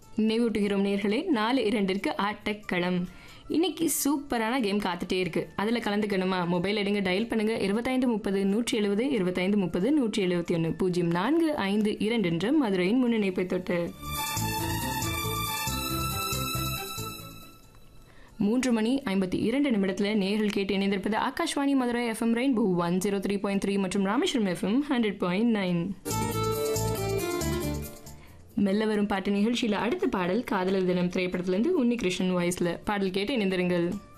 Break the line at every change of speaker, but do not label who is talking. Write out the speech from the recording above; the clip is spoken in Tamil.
நினைவூட்டுகிறோம் நேர்களே நாலு இரண்டிற்கு ஆட்டக்களம் இன்னைக்கு சூப்பரான கேம் காத்துட்டே இருக்கு அதில் கலந்துக்கணுமா மொபைல் எடுங்க டயல் பண்ணுங்க இருபத்தைந்து முப்பது நூற்றி எழுபது இருபத்தைந்து முப்பது நூற்றி எழுபத்தி ஒன்று பூஜ்ஜியம் நான்கு ஐந்து இரண்டு என்ற மதுரையின் முன்னிணைப்பை தொட்டு மூன்று மணி ஐம்பத்தி இரண்டு நிமிடத்தில் நேர்கள் கேட்டு இணைந்திருப்பது Akashvani Madurai FM rainbow one zero three point three மற்றும் Rameswaram FM hundred point nine மெல்ல வரும் பாட்டு நிகழ்ச்சியில் அடுத்த பாடல் காதலர் தினம் திரைப்படத்திலிருந்து உன்னிகிருஷ்ணன் வாய்ஸ்ல பாடல் கேட்டு இணைந்திருங்கள்